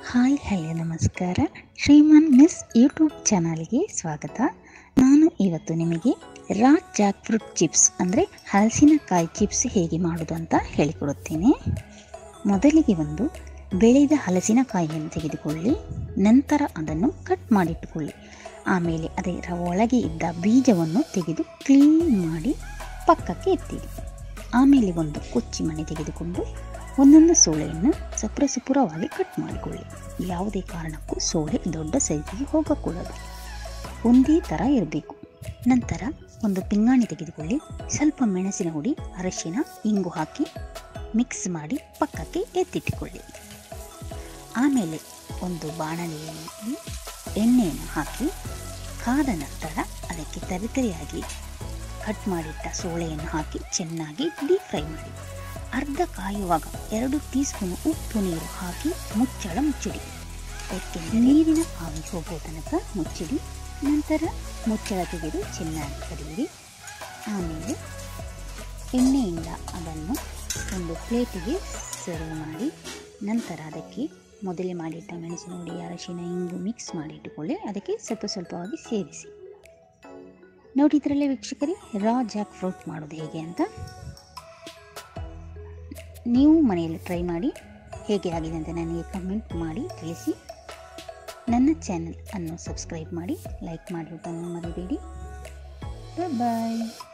hi hello ನಮಸ್ಕಾರ ಶ್ರೀಮಾನ್ miss YouTube ಚಾನಲ್ಗೆ ಸ್ವಾಗತ ನಾನು ಇವತ್ತು ನಿಮಗೆ ರಾ ಜಾಕ್ ಫ್ರೂಟ್ ಚಿಪ್ಸ್ ಅಂದರೆ ಹಲಸಿನಕಾಯಿ ಚಿಪ್ಸ್ ಹೇಗೆ ಮಾಡೋದು ಅಂತ ಹೇಳಿಕೊಡುತ್ತೇನೆ ಮೊದಲಿಗೆ ಒಂದು ಬೆಳೆದ ಹಲಸಿನಕಾಯಿಯನ್ನು ತೆಗೆದುಕೊಳ್ಳಿ ನಂತರ ಅದನ್ನು ಕಟ್ ಮಾಡಿಟ್ಟುಕೊಳ್ಳಿ ಆಮೇಲೆ ಅದರ ಒಳಗೆ ಇದ್ದ ಬೀಜವನ್ನು ತೆಗೆದು ಕ್ಲೀನ್ ಮಾಡಿ ಪಕ್ಕಕ್ಕೆ ಎತ್ತಿಡಿ ಆಮೇಲೆ ಒಂದು ಕೊಚ್ಚಿ ಮಣೆ ತೆಗೆದುಕೊಂಡು ಒಂದೊಂದು ಸೋಳೆಯನ್ನು ಸಪುರ ಸಪುರವಾಗಿ ಕಟ್ ಮಾಡಿಕೊಳ್ಳಿ ಯಾವುದೇ ಕಾರಣಕ್ಕೂ ಸೋಳೆ ದೊಡ್ಡ ಸೈಜಿಗೆ ಹೋಗಕೂಡದು ಒಂದೇ ಥರ ಇರಬೇಕು ನಂತರ ಒಂದು ಪಿಂಗಾಣಿ ತೆಗೆದುಕೊಳ್ಳಿ ಸ್ವಲ್ಪ ಮೆಣಸಿನ ಹುಡಿ ಅರಶಿನ ಇಂಗು ಹಾಕಿ ಮಿಕ್ಸ್ ಮಾಡಿ ಪಕ್ಕಕ್ಕೆ ಎತ್ತಿಟ್ಟುಕೊಳ್ಳಿ ಆಮೇಲೆ ಒಂದು ಬಾಣಲೆಯಲ್ಲಿ ಎಣ್ಣೆಯನ್ನು ಹಾಕಿ ಕಾದ ನಂತರ ಅದಕ್ಕೆ ತರಿತರಿಯಾಗಿ ಕಟ್ ಮಾಡಿಟ್ಟ ಸೋಳೆಯನ್ನು ಹಾಕಿ ಚೆನ್ನಾಗಿ ಡೀಪ್ ಫ್ರೈ ಮಾಡಿ ಅರ್ಧ ಕಾಯುವಾಗ ಎರಡು ಟೀ ಸ್ಪೂನ್ ಉಪ್ಪು ನೀರು ಹಾಕಿ ಮುಚ್ಚಳ ಮುಚ್ಚಿಡಿ ಏಕೆಂದರೆ ನೀರಿನ ಆವಿ ಹೋಗೋ ತನಕ ಮುಚ್ಚಿಡಿ ನಂತರ ಮುಚ್ಚಳ ತೆಗೆದು ಚೆನ್ನಾಗಿ ಕರಿಯಿರಿ ಆಮೇಲೆ ಎಣ್ಣೆಯಿಂದ ಅದನ್ನು ಒಂದು ಪ್ಲೇಟಿಗೆ ಸರ್ವ್ ಮಾಡಿ ನಂತರ ಅದಕ್ಕೆ ಮೊದಲೇ ಮಾಡಿಟ್ಟ ಮೆಣಸಿನ ಹುಡಿ ಅರಶಿನ ಇಂಗು ಮಿಕ್ಸ್ ಮಾಡಿ ಇಟ್ಟುಕೊಳ್ಳಿ ಅದಕ್ಕೆ ಸ್ವಲ್ಪ ಸ್ವಲ್ಪವಾಗಿ ಸೇರಿಸಿ ನೋಡಿದ್ರಲ್ಲೇ ವೀಕ್ಷಕರೇ ರಾ ಜಾಕ್ ಫ್ರೂಟ್ ಮಾಡೋದು ಹೇಗೆ ಅಂತ ನೀವು ಮನೆಯಲ್ಲಿ ಟ್ರೈ ಮಾಡಿ ಹೇಗೆ ಆಗಿದೆ ಅಂತ ನನಗೆ ಕಮೆಂಟ್ ಮಾಡಿ ತಿಳಿಸಿ ನನ್ನ ಚಾನಲ್ ಅನ್ನು ಸಬ್ಸ್ಕ್ರೈಬ್ ಮಾಡಿ ಲೈಕ್ ಮಾಡುವುದನ್ನು ಮರಿಬೇಡಿ ಬಾಯ್